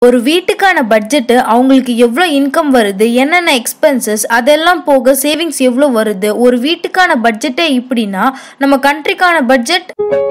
ஒரு வீட்டுக்கான பட்ஜெட்டு அவங்களுக்கு எவ்வளோ இன்கம் வருது என்னென்ன எக்ஸ்பென்சஸ் அதெல்லாம் போக சேவிங்ஸ் எவ்வளோ வருது ஒரு வீட்டுக்கான பட்ஜெட்டே இப்படின்னா நம்ம கண்ட்ரிக்கான பட்ஜெட்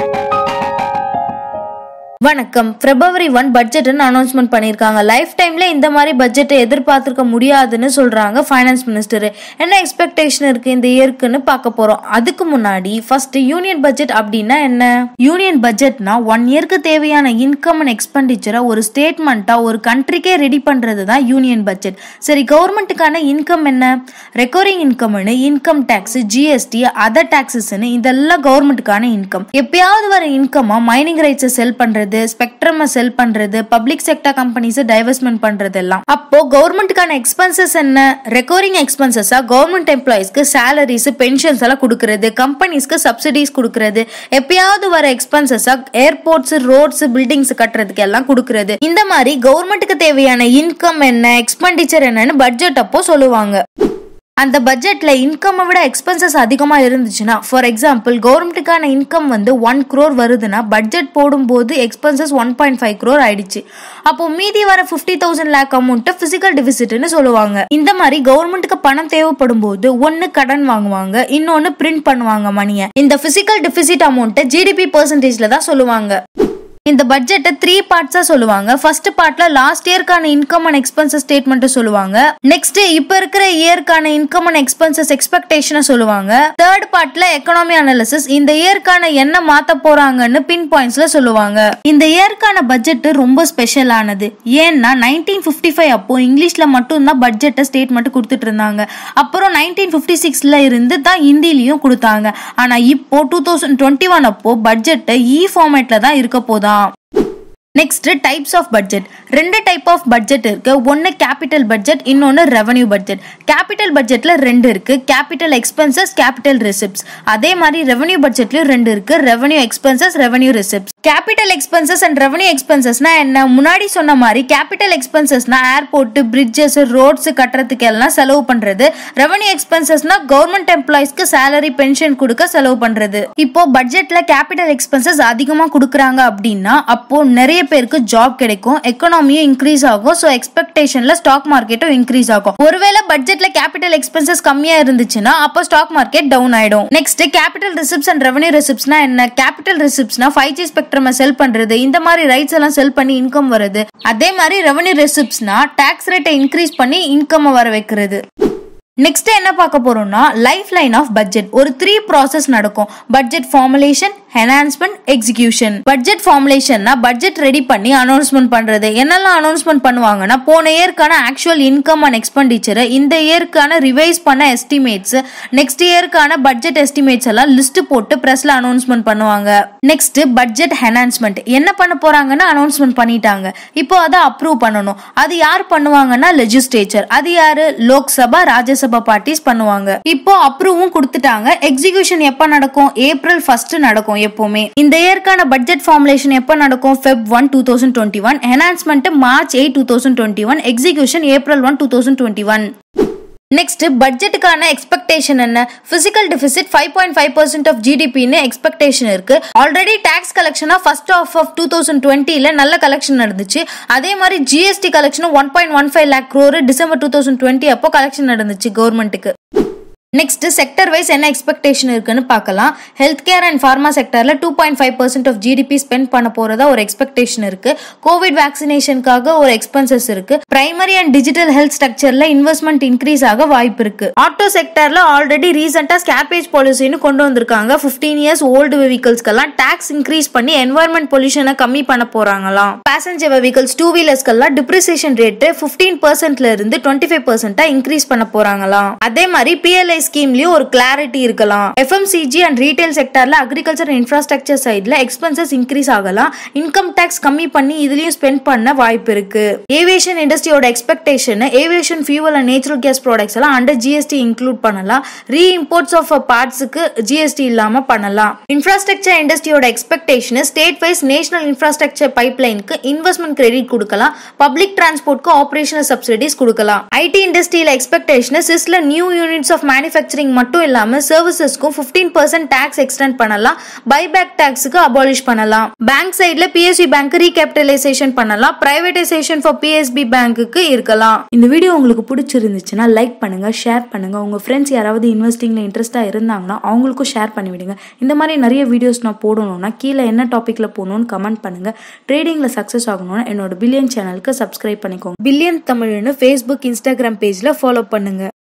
வணக்கம் பிப்ரவரி ஒன் பட்ஜெட்னு அனௌன்ஸ்மெண்ட் பண்ணியிருக்காங்க லைஃப் டைம்ல இந்த மாதிரி பட்ஜெட்டை எதிர்பார்த்திருக்க முடியாதுன்னு சொல்றாங்க ஃபைனான்ஸ் மினிஸ்டர் என்ன எக்ஸ்பெக்டேஷன் இருக்கு இந்த இயர்க்குன்னு பார்க்க போறோம் அதுக்கு முன்னாடி ஃபர்ஸ்ட் யூனியன் பட்ஜெட் அப்படின்னா என்ன யூனியன் பட்ஜெட்னா ஒன் இயர்க்கு தேவையான இன்கம் அண்ட் எக்ஸ்பெண்டிச்சரை ஒரு ஸ்டேட்மெண்ட்டா ஒரு கண்ட்ரிக்கே ரெடி பண்றது தான் யூனியன் பட்ஜெட் சரி கவர்மெண்ட்டுக்கான இன்கம் என்ன ரெக்கரிங் இன்கம்னு இன்கம் டேக்ஸ் ஜிஎஸ்டி அதர் டாக்ஸஸ்னு இதெல்லாம் கவர்மெண்ட்டுக்கான இன்கம் எப்பயாவது வர இன்கமா மைனிங் ரைட்ஸை செல் பண்றது ஸ்பெக்ட்ரம் செல் பண்றது பப்ளிக் செக்டர் கம்பெனிஸ் டைவர்ஸ்மெண்ட் பண்றது எல்லாம் அப்போ கவர்மெண்ட்டுக்கான எக்ஸ்பென்சஸ் என்ன ரெக்கரிங் எக்ஸ்பென்சஸா கவர்மெண்ட் எம்ப்ளாயிஸ்க்கு சேலரிஸ் பென்ஷன்ஸ் எல்லாம் கொடுக்கறது கம்பெனிஸ்க்கு சப்சிடிஸ் கொடுக்கறது எப்பயாவது வர எக்ஸ்பென்சஸா ஏர்போர்ட்ஸ் ரோட்ஸ் பில்டிங்ஸ் கட்டுறதுக்கு எல்லாம் கொடுக்கறது இந்த மாதிரி கவர்மெண்ட்டுக்கு தேவையான இன்கம் என்ன எக்ஸ்பெண்டிச்சர் என்னன்னு பட்ஜெட் அப்போ சொல்லுவாங்க அந்த பட்ஜெட்ல இன்கம்மை விட எக்ஸ்பென்சஸ் அதிகமா இருந்துச்சுன்னா ஃபார் எக்ஸாம்பிள் கவர்மெண்ட்டுக்கான இன்கம் வந்து ஒன் க்ரோர் வருதுன்னா பட்ஜெட் போடும்போது expenses one point five crore ஆயிடுச்சு அப்போ மீதி வர fifty thousand lakh amount fiscal டிபிசிட்னு சொல்லுவாங்க இந்த மாதிரி கவர்மெண்ட்டுக்கு பணம் தேவைப்படும் போது ஒன்னு கடன் வாங்குவாங்க இன்னொன்னு பிரிண்ட் பண்ணுவாங்க மணியை இந்த பிசிக்கல் டிபிசிட் அமௌண்ட்டை ஜிடிபி பர்சன்டேஜ்ல தான் சொல்லுவாங்க இந்த பட்ஜெட்டை த்ரீ பார்ட்ஸா சொல்லுவாங்க ஃபர்ஸ்ட் பார்ட்ல லாஸ்ட் இயர்க்கான இன்கம் அண்ட் எக்ஸ்பென்சஸ் ஸ்டேட்மெண்ட் சொல்லுவாங்க நெக்ஸ்ட் இப்ப இருக்கிற இயர்க்கான இன்கம் அண்ட் எக்ஸ்பென்சஸ் எக்ஸ்பெக்டேஷனை சொல்லுவாங்க தேர்ட் பார்ட்ல எக்கனாமி அனாலிசிஸ் இந்த இயர்க்கான என்ன மாத்த போறாங்கன்னு பின் பாயிண்ட்ஸ்ல சொல்லுவாங்க இந்த இயர்க்கான பட்ஜெட் ரொம்ப ஸ்பெஷலானது ஏன்னா நைன்டீன் பிப்டி ஃபைவ் அப்போ இங்கிலீஷ்ல மட்டும் தான் பட்ஜெட்டை ஸ்டேட்மெண்ட் கொடுத்துட்டு இருந்தாங்க அப்புறம் நைன்டீன் பிப்டி சிக்ஸ்ல இருந்து தான் ஹிந்திலையும் கொடுத்தாங்க ஆனா இப்போ டூ தௌசண்ட் டுவெண்ட்டி ஒன் அப்போ பட்ஜெட்டை இ ஃபார்மேட்ல தான் இருக்க போதா நெக்ஸ்ட் டைப்ஸ் ஆஃப் பட்ஜெட் ரெண்டு டைப் ஆஃப் பட்ஜெட் இருக்கு ஒன்னு கேபிட்டல் பட்ஜெட் இன்னொன்னு ரெவன்யூ பட்ஜெட் கேபிட்டல் பட்ஜெட்ல ரெண்டு இருக்கு கேபிட்டல் எக்ஸ்பென்சஸ் கேபிட்டல் ரிசிப்ட்ஸ் அதே மாதிரி ரெவன்யூ பட்ஜெட்லயும் ரெண்டு இருக்கு revenue expenses revenue receipts capital expenses and revenue எக்ஸ்பென்சஸ்னா என்ன முன்னாடி சொன்ன மாதிரி கேபிட்டல் எக்ஸ்பென்சஸ்னா ஏர்போர்ட் பிரிட்ஜஸ் ரோட்ஸ் கட்டுறதுக்கு எல்லாம் செலவு பண்றது ரெவன்யூ எக்ஸ்பென்சஸ்னா கவர்மெண்ட் எம்ப்ளாயிஸ்க்கு சேலரி பென்ஷன் கொடுக்க செலவு பண்றது இப்போ பட்ஜெட்ல கேபிட்டல் எக்ஸ்பென்சஸ் அதிகமா கொடுக்குறாங்க அப்படின்னா அப்போ நிறைய பேருக்கு ஜாப் கிடைக்கும் எக்கனாமியும் இன்க்ரீஸ் ஆகும் ஸோ எக்ஸ்பெக்டேஷன்ல ஸ்டாக் மார்க்கெட்டும் இன்க்ரீஸ் ஆகும் ஒருவேளை பட்ஜெட்ல கேபிட்டல் எக்ஸ்பென்சஸ் கம்மியா இருந்துச்சுன்னா அப்போ ஸ்டாக் மார்க்கெட் டவுன் ஆயிடும் next capital receipts and revenue ரிசிப்ட்ஸ்னா என்ன கேபிட்டல் ரிசிப்ட்ஸ்னா ஃபைவ் ஜி ஸ்பெக்ட்ரம் செல் பண்றது இந்த மாதிரி ரைட்ஸ் எல்லாம் செல் பண்ணி இன்கம் வருது அதே மாதிரி ரெவன்யூ ரிசிப்ட்ஸ்னா டாக்ஸ் ரேட்டை இன்க்ரீஸ் பண்ணி இன்கம் வர வைக்கிறது நெக்ஸ்ட் என்ன பார்க்க போறோம்னா லைஃப் லைன் ஆஃப் பட்ஜெட் ஒரு த்ரீ ப்ராசஸ் நடக்கும் budget formulation enhancement execution budget ஃபார்முலேஷன்னா பட்ஜெட் ரெடி பண்ணி அனௌன்ஸ்மெண்ட் பண்றது என்னெல்லாம் அனௌன்ஸ்மெண்ட் பண்ணுவாங்கன்னா போன இயர்க்கான ஆக்சுவல் இன்கம் அண்ட் எக்ஸ்பெண்டிச்சர் இந்த இயர்க்கான ரிவைஸ் பண்ண எஸ்டிமேட்ஸ் நெக்ஸ்ட் இயர்க்கான பட்ஜெட் எஸ்டிமேட்ஸ் எல்லாம் லிஸ்ட் போட்டு பிரஸ்ல அனௌன்ஸ்மெண்ட் பண்ணுவாங்க நெக்ஸ்ட் பட்ஜெட் என்ஹான்ஸ்மெண்ட் என்ன பண்ண போறாங்கன்னு அனௌன்ஸ்மெண்ட் பண்ணிட்டாங்க இப்போ அதை அப்ரூவ் பண்ணணும் அது யார் பண்ணுவாங்கன்னா லெஜிஸ்லேச்சர் அது யாரு லோக்சபா ராஜ்யசபா பார்ட்டிஸ் பண்ணுவாங்க இப்போ அப்ரூவும் கொடுத்துட்டாங்க எக்ஸிகியூஷன் எப்ப நடக்கும் ஏப்ரல் ஃபர்ஸ்ட் நடக்கும் எப்பவுமே இந்த இயர்க்கான பட்ஜெட் ஃபார்முலேஷன் எப்ப நடக்கும் Feb one two thousand twenty one enhancement March eight two thousand twenty one execution April one two thousand twenty one next பட்ஜெட்டுக்கான எக்ஸ்பெக்டேஷன் என்ன fiscal deficit five point five percent of ஜிடிபின்னு expectation இருக்கு already tax கலெக்ஷனா first half of two thousand டுவெண்ட்டில நல்ல collection நடந்துச்சு அதே மாதிரி ஜிஎஸ்டி கலெக்ஷனும் one point one five lakh crore December two thousand twenty அப்போ கலெக்ஷன் நடந்துச்சு கவர்மெண்ட்டுக்கு நெக்ஸ்ட் செக்டர் வைஸ் என்ன எக்ஸ்பெக்டேஷன் இருக்குன்னு பார்க்கலாம் ஹெல்த் கேர் அண்ட் ஃபார்மா செக்டர்ல two point five percent of GDP spend பண்ண போறதா ஒரு எக்ஸ்பெக்டேஷன் இருக்கு கோவிட் வேக்சினேஷனுக்காக ஒரு எக்ஸ்பென்சஸ் இருக்கு பிரைமரி அண்ட் டிஜிட்டல் ஹெல்த் ஸ்ட்ரக்சர்ல இன்வெஸ்ட்மெண்ட் இன்க்ரீஸ் ஆக வாய்ப்பு இருக்கு ஆட்டோ செக்டர்ல ஆல்ரெடி ரீசெண்டா ஸ்கேப்பேஜ் பாலிசின்னு கொண்டு வந்திருக்காங்க பிப்டீன் இயர்ஸ் ஓல்டு வெஹிக்கல்ஸ்க்கெல்லாம் டாக்ஸ் இன்க்ரீஸ் பண்ணி என்வரன்மெண்ட் பொல்யூஷனை கம்மி பண்ண போறாங்களாம் பேசஞ்சர் வெஹிக்கல்ஸ் டூ வீலர்ஸ்க்கெல்லாம் டிப்ரிசியேஷன் ரேட் பிப்டீன் பர்சன்ட்ல இருந்து டுவெண்ட்டி ஃபைவ் பர்சன்டா இன்க்ரீஸ் பண்ண போறாங்களாம் அதே மாதிரி பிஎல்ஐ ஸ்கீம்லயும் ஒரு கிளாரிட்டி இருக்கலாம் எஃப்எம்சிஜி அண்ட் ரீட்டைல் செக்டர்ல அக்ரிகல்ச்சர் இன்ஃப்ராஸ்ட்ரக்சர் சைட்ல எக்ஸ்பென்சஸ் இன்க்ரீஸ் ஆகலாம் இன்கம் டேக்ஸ் கம்மி பண்ணி இதுலயும் ஸ்பெண்ட் பண்ண வாய்ப்பு இருக்கு ஏவியேஷன் இண்டஸ்ட்ரியோட expectation aviation fuel and natural gas products எல்லாம் அண்டர் ஜிஎஸ்டி இன்க்ளூட் பண்ணலாம் ரீ இம்போர்ட்ஸ் ஆஃப் பார்ட்ஸுக்கு ஜிஎஸ்டி இல்லாம பண்ணலாம் இன்ஃப்ராஸ்ட்ரக்சர் இண்டஸ்ட்ரியோட expectation state wise national infrastructure பைப்லைனுக்கு இன்வெஸ்ட்மெண்ட் கிரெடிட் கொடுக்கலாம் பப்ளிக் டிரான்ஸ்போர்ட்க்கு ஆபரேஷனல் சப்சிடிஸ் கொடுக்கலாம் ஐடி இண்டஸ்ட்ரியில எக்ஸ்பெக்டேஷன் சிஸ்ல new units of manufacture manufacturing மட்டும் இல்லாமல் சர்வீசஸ்க்கும் ஃபிஃப்டீன் பர்சன்ட் டேக்ஸ் எக்ஸ்டெண்ட் பண்ணலாம் பைபேக் டேக்ஸுக்கு அபாலிஷ் பண்ணலாம் பேங்க் சைடில் பிஎஸ்பி பேங்க் ரீகேபிட்டலைசேஷன் பண்ணலாம் பிரைவேடைசேஷன் ஃபார் பிஎஸ்பி பேங்க்குக்கு இருக்கலாம் இந்த வீடியோ உங்களுக்கு பிடிச்சிருந்துச்சுன்னா லைக் பண்ணுங்க ஷேர் பண்ணுங்க உங்க ஃப்ரெண்ட்ஸ் யாராவது இன்வெஸ்டிங்ல இன்ட்ரெஸ்டா இருந்தாங்கன்னா அவங்களுக்கும் ஷேர் பண்ணி விடுங்க இந்த மாதிரி நிறைய வீடியோஸ் நான் போடணும்னா கீழே என்ன டாபிக்ல போகணும்னு கமெண்ட் பண்ணுங்க ட்ரேடிங்ல சக்ஸஸ் ஆகணும்னா என்னோட பில்லியன் சேனலுக்கு சப்ஸ்கிரைப் பண்ணிக்கோங்க பில்லியன் தமிழ்னு ஃபேஸ்புக் இன்ஸ்டாகிராம் பேஜ்ல ஃபாலோ பண்ணுங்க